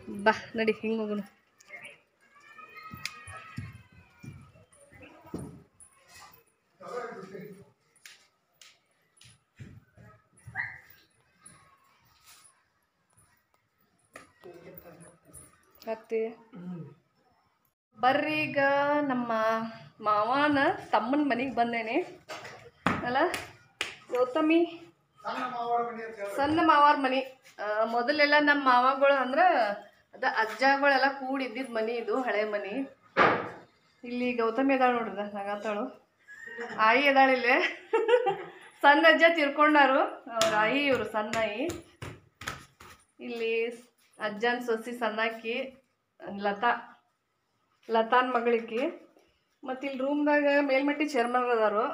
ಬಾ ನಡಿ ಹಿಂಗೆ ಹೋಗೋಣ ಮತ್ತೆ ಬರ್ರಿ ಈಗ ನಮ್ಮ ಮಾವನ ತಮ್ಮನ ಮನೆಗೆ ಬಂದೇನೆ ಅಲ್ಲ ಗೌತಮಿ ಸಣ್ಣ ಮಾವಾರ ಮನೆ ಆ, ಮೊದಲೆಲ್ಲ ನಮ್ಮ ಮಾವಗಳು ಅಂದ್ರೆ ಅದ ಅಜ್ಜಗಳೆಲ್ಲ ಕೂಡಿದ್ದಿದ್ದ ಮನೆ ಇದು ಹಳೆ ಮನೆ ಇಲ್ಲಿ ಗೌತಮಿ ಅದಾಳ ನೋಡ್ರಿ ನಗತಾಳು ಆಯಿ ಅದಾಳ ಇಲ್ಲೇ ಸಣ್ಣ ಅಜ್ಜ ತಿರ್ಕೊಂಡಾರು ಅವ್ರ ಆಯಿ ಇವರು ಸಣ್ಣ ಆಯಿ ಇಲ್ಲಿ ಅಜ್ಜನ ಸೊಸಿ ಸಣ್ಣಾಕಿ ಲತಾ ಲತಾನ್ ಮಗಳಿಕಿ ಮತ್ತು ಇಲ್ಲಿ ರೂಮ್ದಾಗ ಮೇಲ್ಮಟ್ಟಿ ಚೇರ್ಮನ್ ಅದಾರು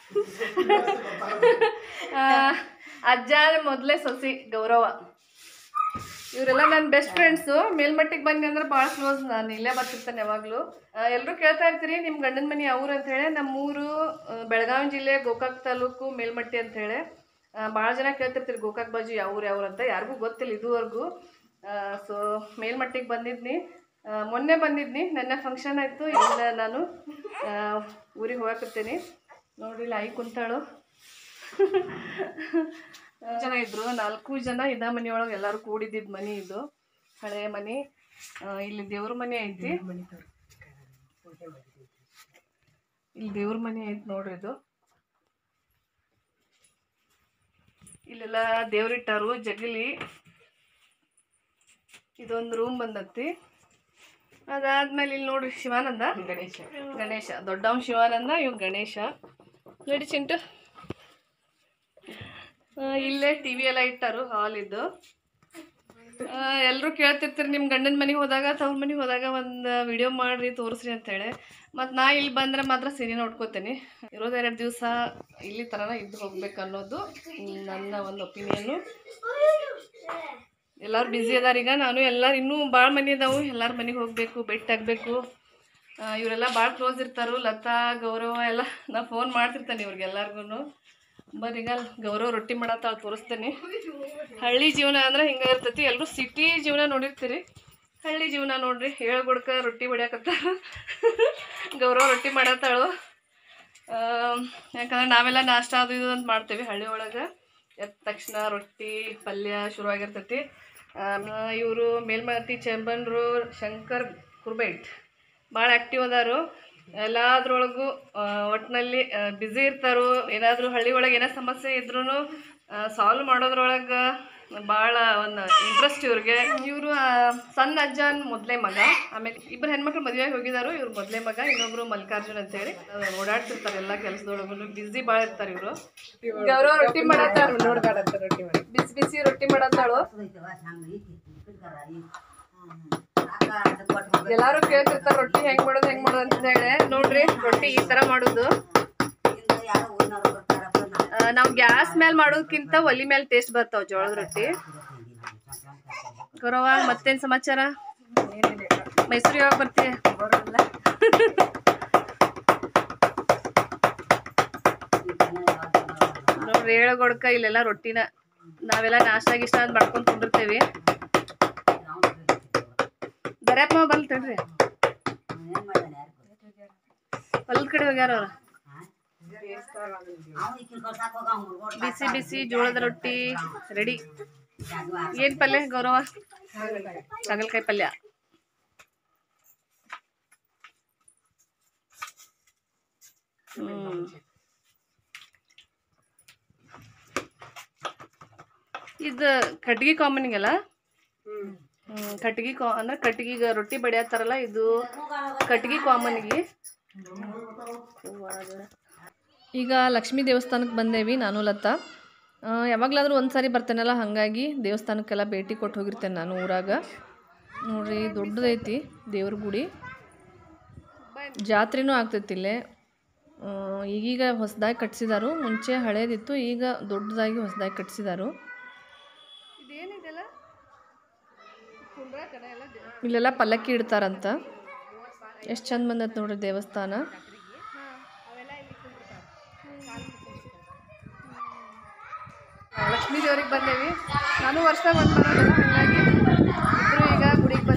ಆ, ಅಜ್ಜ ಮೊದಲೇ ಸೊಸಿ ಗೌರವ ಇವರೆಲ್ಲ ನನ್ನ ಬೆಸ್ಟ್ ಫ್ರೆಂಡ್ಸು ಮೇಲ್ಮಟ್ಟಿಗೆ ಬನ್ನಿ ಅಂದ್ರೆ ಭಾಳ ಕ್ಲೋಸ್ ನಾನು ಇಲ್ಲೇ ಬರ್ತಿರ್ತೇನೆ ಯಾವಾಗಲೂ ಎಲ್ಲರೂ ಕೇಳ್ತಾ ಇರ್ತೀರಿ ನಿಮ್ಮ ಗಂಡನ ಮನೆ ಅವ್ರು ಅಂತೇಳಿ ನಮ್ಮೂರು ಆ, ಬೆಳಗಾವಿ ಜಿಲ್ಲೆ ಗೋಕಾಕ್ ತಾಲೂಕು ಮೇಲ್ಮಟ್ಟಿ ಅಂತೇಳಿ ಭಾಳ ಜನ ಕೇಳ್ತಿರ್ತೀರಿ ಗೋಕಾಕ್ ಬಾಜು ಯಾವ ಊರು ಯಾವ್ರು ಅಂತ ಯಾರಿಗೂ ಗೊತ್ತಿಲ್ಲ ಇದುವರೆಗೂ ಸೊ ಮೇಲ್ಮಟ್ಟಿಗೆ ಬಂದಿದ್ನಿ ಆ, ಮೊನ್ನೆ ಬಂದಿದ್ನಿ ನನ್ನ ಫಂಕ್ಷನ್ ಆಯಿತು ಇಲ್ಲ ನಾನು ಊರಿಗೆ ಹೋಗಕತ್ತೀನಿ ನೋಡ್ರಿ ಇಲ್ಲಿ ಆಯಿ ಕುಂತಾಳು ಜನ ಇದ್ರು ನಾಲ್ಕು ಜನ ಇದ ಮನೆಯೊಳಗೆ ಎಲ್ಲರೂ ಕೂಡಿದ್ದಿದ್ದು ಮನೆ ಇದು ಹಳೆ ಮನೆ ಆ, ಇಲ್ಲಿ ದೇವ್ರ ಮನೆ ಐತಿ ಇಲ್ಲಿ ದೇವ್ರ ಮನೆ ಐತಿ ನೋಡ್ರಿ ಇದು ಇಲ್ಲೆಲ್ಲ ದೇವ್ರಿಟ್ಟಾರು ಜಗಲಿ ಇದೊಂದು ರೂಮ್ ಬಂದತಿ ಅದಾದ್ಮೇಲೆ ಇಲ್ಲಿ ನೋಡ್ರಿ ಶಿವಾನಂದ ಗಣೇಶ ಗಣೇಶ ದೊಡ್ಡವನ್ ಶಿವಾನಂದ ಇವ್ ಗಣೇಶ ನೋಡಿ ಚಿಂಟು ಆ, ಇಲ್ಲೇ ಟಿ ವಿ ಎಲ್ಲ ಇಟ್ಟಾರು ಹಾಲ್ ಇದ್ದು ಎಲ್ಲರೂ ಕೇಳ್ತಿರ್ತೀರಿ ನಿಮ್ಮ ಗಂಡನ ಮನೆಗೆ ಹೋದಾಗ ತವ್ರ ಮನೆಗೆ ಹೋದಾಗ ಒಂದು ವಿಡಿಯೋ ಮಾಡಿರಿ ತೋರಿಸ್ರಿ ಅಂತೇಳಿ ಮತ್ತು ನಾ ಇಲ್ಲಿ ಬಂದರೆ ಮಾತ್ರ ಸೀರೆ ನೋಡ್ಕೋತೀನಿ ಇರೋದು ಎರಡು ದಿವಸ ಇಲ್ಲಿ ಥರನ ಇದ್ದು ಹೋಗ್ಬೇಕು ಅನ್ನೋದು ನನ್ನ ಒಂದು ಒಪಿನಿಯನ್ನು ಎಲ್ಲರೂ ಬ್ಯುಸಿ ಅದಾರ ಈಗ ನಾನು ಎಲ್ಲರೂ ಇನ್ನೂ ಭಾಳ ಮನೆ ಅದಾವು ಎಲ್ಲರ ಮನೆಗೆ ಹೋಗಬೇಕು ಭೇಟಿ ಆಗಬೇಕು ಇವರೆಲ್ಲ ಭಾಳ ಕ್ಲೋಸ್ ಇರ್ತಾರು ಲತಾ ಗೌರವ ಎಲ್ಲ ನಾ ಫೋನ್ ಮಾಡ್ತಿರ್ತೇನೆ ಇವ್ರಿಗೆಲ್ಲರಿಗೂ ಬರ್ರಿ ಈಗ ಗೌರವ ರೊಟ್ಟಿ ಮಾಡತ್ತಾಳ ತೋರಿಸ್ತೇನೆ ಹಳ್ಳಿ ಜೀವನ ಅಂದ್ರೆ ಹಿಂಗೆ ಇರ್ತೈತಿ ಎಲ್ಲರೂ ಸಿಟಿ ಜೀವನ ನೋಡಿರ್ತೀರಿ ಹಳ್ಳಿ ಜೀವನ ನೋಡ್ರಿ ಹೇಳ್ಕೊಡ್ಕ ರೊಟ್ಟಿ ಬಡಿಯಾಕತ್ತಾರ ಗೌರವ ರೊಟ್ಟಿ ಮಾಡತ್ತಾಳು ಆಮ್, ಯಾಕಂದ್ರೆ ನಾವೆಲ್ಲ ನಾಷ್ಟ ಅದು ಇದು ಅಂತ ಮಾಡ್ತೇವೆ ಹಳ್ಳಿ ಒಳಗೆ ಎದ್ದ ತಕ್ಷಣ ರೊಟ್ಟಿ ಪಲ್ಯ ಶುರುವಾಗಿರ್ತೈತಿ ಇವರು ಮೇಲ್ಮತಿ ಚೆಂಬನ್ರು ಶಂಕರ್ ಕುರ್ಬೈಟ್ ಭಾಳ ಆ್ಯಕ್ಟಿವ್ ಅದಾರು ಎಲ್ಲದ್ರೊಳಗೂ ಒಟ್ಟಿನಲ್ಲಿ ಬ್ಯುಸಿ ಇರ್ತಾರೋ ಏನಾದರೂ ಹಳ್ಳಿ ಒಳಗೆ ಏನೋ ಸಮಸ್ಯೆ ಇದ್ರೂ ಸಾಲ್ವ್ ಮಾಡೋದ್ರೊಳಗೆ ಭಾಳ ಒಂದು ಇಂಟ್ರೆಸ್ಟ್ ಇವ್ರಿಗೆ ಇವರು ಸಣ್ಣ ಅಜ್ಜನ್ ಮೊದಲೇ ಮಗ ಆಮೇಲೆ ಇಬ್ಬರು ಹೆಣ್ಮಕ್ಳು ಮದುವೆಯಾಗಿ ಹೋಗಿದಾರು ಇವ್ರು ಮೊದಲೇ ಮಗ ಇನ್ನೊಬ್ರು ಮಲ್ಲಿಕಾರ್ಜುನ್ ಅಂತೇಳಿ ಅವ್ರು ಓಡಾಡ್ತಿರ್ತಾರೆ ಎಲ್ಲ ಕೆಲಸದೊಳಗು ಬಿಸಿ ಭಾಳ ಇರ್ತಾರೆ ಇವರು ಗೌರವ ರೊಟ್ಟಿ ಮಾಡತ್ತಾಳ ಬಿಸಿ ಬಿಸಿ ರೊಟ್ಟಿ ಮಾಡತ್ತಾಳು ಎಲ್ಲಾರು ಕೇಳ್ತಿರ್ತಾರ ರೊಟ್ಟಿ ಹೆಂಗ್ ಮಾಡೋದು ಹೆಂಗ್ ಮಾಡೋದು ಅಂತ ಹೇಳಿ ನೋಡ್ರಿ ರೊಟ್ಟಿ ಈ ತರ ಮಾಡುದು ಆ, ನಾವ್ ಗ್ಯಾಸ್ ಮೇಲೆ ಮಾಡೋದಕ್ಕಿಂತ ಒಲಿ ಮೇಲೆ ಟೇಸ್ಟ್ ಬರ್ತಾವ ಜೋಳದ ರೊಟ್ಟಿ ಗೌರವ ಮತ್ತೇನ್ ಸಮಾಚಾರ ಮೈಸೂರು ಯಾವಾಗ ಬರ್ತೀಯ ನೋಡ್ರಿ ಹೇಳಗೊಡ್ಕ ಇಲ್ಲೆಲ್ಲ ರೊಟ್ಟಿನ ನಾವೆಲ್ಲ ನಾಷ್ಟ ಗಿಷ್ಟ ಅಂತ ಮಾಡ್ಕೊಂಡ್ ಕುಂದಿರ್ತೇವಿ ಬರಪ್ಪ ಬಲ್ ತಡ್ರಿ ಹೊಲದ ಕಡೆ ಹೋಗ್ಯಾರ ಅವ್ರ ಬಿಸಿ ಬಿಸಿ ಜೋಳದ ರೊಟ್ಟಿ ರೆಡಿ ಏನ್ ಪಲ್ಯ ಗೌರವ ಹಾಗಲಕಾಯಿ ಪಲ್ಯ ಹ್ಮ್ ಇದು ಕಟ್ಗಿ ಕಾಮನಿಗಲ್ಲ ಹ್ಮ್ ಕಟ್ಗಿ ಕಾ ಅಂದ್ರೆ ಕಟ್ಗಿಗ ರೊಟ್ಟಿ ಬಡಿಯತ್ತಾರಲ್ಲ ಇದು ಕಟ್ಗಿ ಕಾಮನ್ಗೆ ಈಗ ಲಕ್ಷ್ಮೀ ದೇವಸ್ಥಾನಕ್ಕೆ ಬಂದೇವಿ ನಾನು ಲತಾ ಆ, ಯಾವಾಗಲಾದ್ರೂ ಒಂದು ಸಾರಿ ಬರ್ತೇನಲ್ಲ ಹಾಗಾಗಿ ದೇವಸ್ಥಾನಕ್ಕೆಲ್ಲ ಭೇಟಿ ಕೊಟ್ಟು ಹೋಗಿರ್ತೇನೆ ನಾನು ಊರಾಗ ನೋಡ್ರಿ ದೊಡ್ಡದೈತಿ ದೇವ್ರ ಗುಡಿ ಜಾತ್ರೆನೂ ಆಗ್ತೈತಿ ಇಲ್ಲೇ ಆ, ಈಗೀಗ ಹೊಸದಾಗಿ ಕಟ್ಸಿದಾರು ಮುಂಚೆ ಹಳೇದಿತ್ತು ಈಗ ದೊಡ್ಡದಾಗಿ ಹೊಸದಾಗಿ ಕಟ್ಸಿದಾರು ಇಲ್ಲೆಲ್ಲ ಪಲ್ಲಕ್ಕಿ ಇಡ್ತಾರಂತ ಎಷ್ಟು ಚಂದ ಬಂದೈತೆ ನೋಡ್ರಿ ದೇವಸ್ಥಾನ ಲಕ್ಷ್ಮೀ ದೇವ್ರಿಗೆ ಬಂದೇವಿ ನಾನು ವರ್ಷ ಬಂದು ಬರೋದಲ್ಲ ಹಾಗಾಗಿ ಇಬ್ಬರು ಈಗ ಗುಡಿಗೆ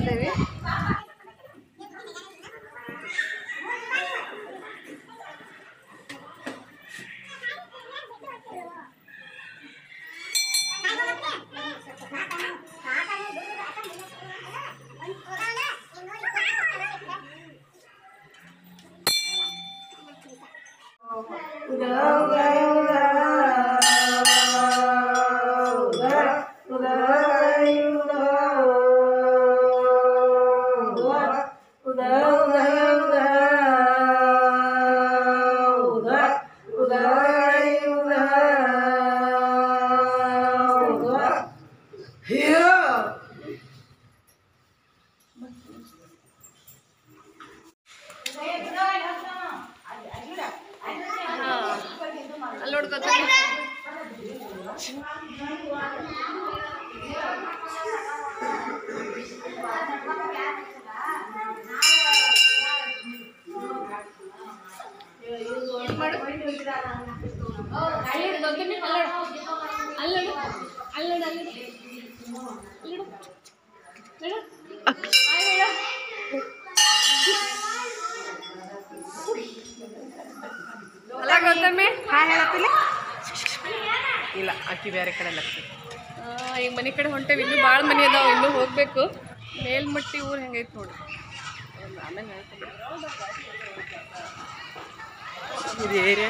ಅಲ್ಲ ಗೌತಮಿ ಹಾಯ್ ಹೇಳತ್ತಿಲ್ಲ ಇಲ್ಲ ಅಕ್ಕಿ ಬೇರೆ ಕಡೆ ಲಕ್ಕಿ ಆ, ಈಗ ಮನೆ ಕಡೆ ಹೊಂಟೇವಿ ಇನ್ನೂ ಭಾಳ ಮನೆ ಅದಾವ ಇನ್ನೂ ಹೋಗ್ಬೇಕು ಮೇಲ್ಮಟ್ಟಿ ಊರು ಹೆಂಗೈತೆ ನೋಡಿ ಆಮೇಲೆ ಹೇಳ್ತೀನಿ ಇದು ಏರಿಯಾ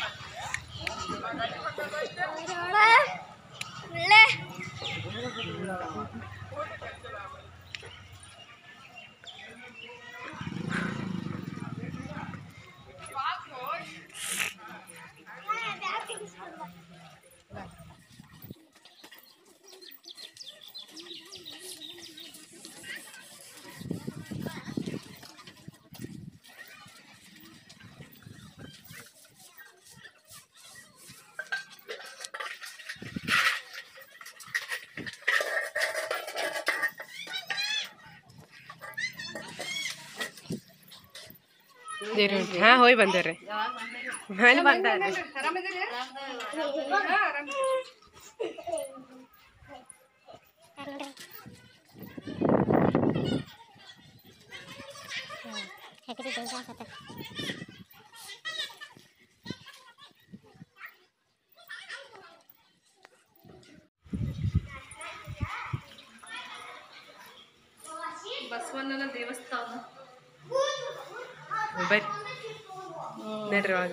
ಹಾಂ ಹೋಯ್ ಬಂದೇವ್ರಿ ಮೇಲೆ ಬಂದಾರೆ ಬಸವಣ್ಣನ ದೇವಸ್ಥಾನ ಬರ್ರಿ ನಡ್ರಿ ಒಳಗೆ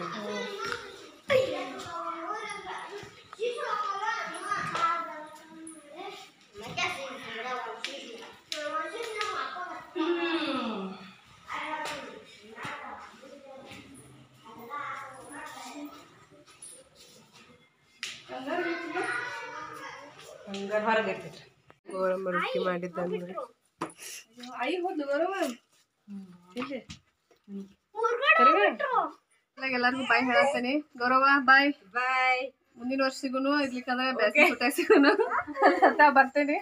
ಹಂಗಾರೆ ಹೊರಗೆ ಇರ್ತೈತ್ರಿ ಗೋಳಂಬ ರೊಟ್ಟಿ ಮಾಡಿದ್ದಂದ್ರೆ ಐ ಹೋದ್ಲು ಗೌರವ ಇಲ್ಲಿ ಎಲ್ಲರಿಗೂ ಬಾಯ್ ಹೇಳತ್ತೇನೆ ಗೌರವ ಬಾಯ್ ಬಾಯ್ ಮುಂದಿನ ವರ್ಷ ಸಿಗುನು ಇರ್ಲಿಕ್ಕಂದ್ರೆ ಬೇಸಿಗೆ ಸುಟ್ಟಾಗ ಸಿಗುನು ಅಂತ ಬರ್ತೇನೆ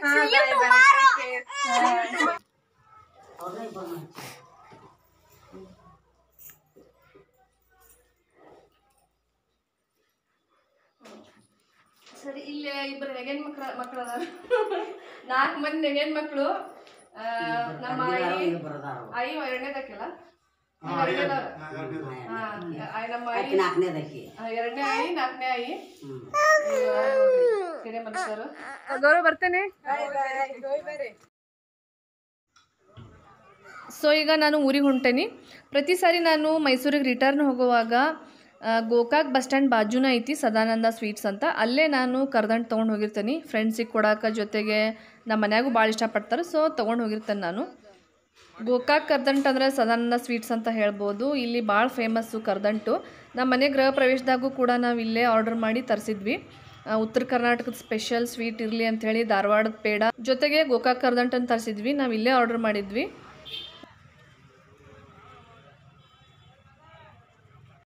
ಸರಿ ಇಲ್ಲಿ ಇಬ್ಬರು ನೆಗೆನ್ ಮಕ್ಳ ಮಕ್ಳು ಅದಾರ ನಾಲ್ಕು ಮಂದಿ ನೆಗೆನ್ ಮಕ್ಳು ಆ, ನಮ್ಮ ಆಯಿ ಆಯಿ ಎರಡನೇದಕ್ಕೆಲ್ಲ ನಮ್ಮ ಆಯಿ ಆ, ಎರಡನೇ ಆಯಿ ನಾಲ್ಕನೇ ಆಯಿ ಹಿರಿಯ ಮನುಷ್ಯರು ಗೌರವ ಬರ್ತೇನೆ ಸೊ ಈಗ ನಾನು ಊರಿಗೆ ಹೊಂಟೇನಿ ಪ್ರತಿ ಸಾರಿ ನಾನು ಮೈಸೂರಿಗೆ ರಿಟರ್ನ್ ಹೋಗುವಾಗ ಆ, ಗೋಕಾಕ್ ಬಸ್ ಸ್ಟ್ಯಾಂಡ್ ಬಾಜುನ ಐತಿ ಸದಾನಂದ ಸ್ವೀಟ್ಸ್ ಅಂತ ಅಲ್ಲೇ ನಾನು ಕರ್ದಂಟು ತೊಗೊಂಡು ಹೋಗಿರ್ತೀನಿ ಫ್ರೆಂಡ್ಸಿಗೆ ಕೊಡೋಕೆ ಜೊತೆಗೆ ನಮ್ಮ ಮನ್ಯಾಗೂ ಭಾಳ ಇಷ್ಟಪಡ್ತಾರೆ ಸೊ ತೊಗೊಂಡು ಹೋಗಿರ್ತೇನೆ ನಾನು ಗೋಕಾಕ್ ಕರ್ದಂಟು ಅಂದರೆ ಸದಾನಂದ ಸ್ವೀಟ್ಸ್ ಅಂತ ಹೇಳ್ಬೋದು ಇಲ್ಲಿ ಭಾಳ ಫೇಮಸ್ಸು ಕರ್ದಂಟು ನಮ್ಮ ಮನೆ ಗೃಹ ಪ್ರವೇಶದಾಗೂ ಕೂಡ ನಾವು ಇಲ್ಲೇ ಆರ್ಡರ್ ಮಾಡಿ ತರಿಸಿದ್ವಿ ಉತ್ತರ ಕರ್ನಾಟಕದ ಸ್ಪೆಷಲ್ ಸ್ವೀಟ್ ಇರಲಿ ಅಂಥೇಳಿ ಧಾರವಾಡದ ಪೇಡ ಜೊತೆಗೆ ಗೋಕಾಕ್ ಕರ್ದಂಟನ್ನು ತರಿಸಿದ್ವಿ ನಾವು ಇಲ್ಲೇ ಆರ್ಡರ್ ಮಾಡಿದ್ವಿ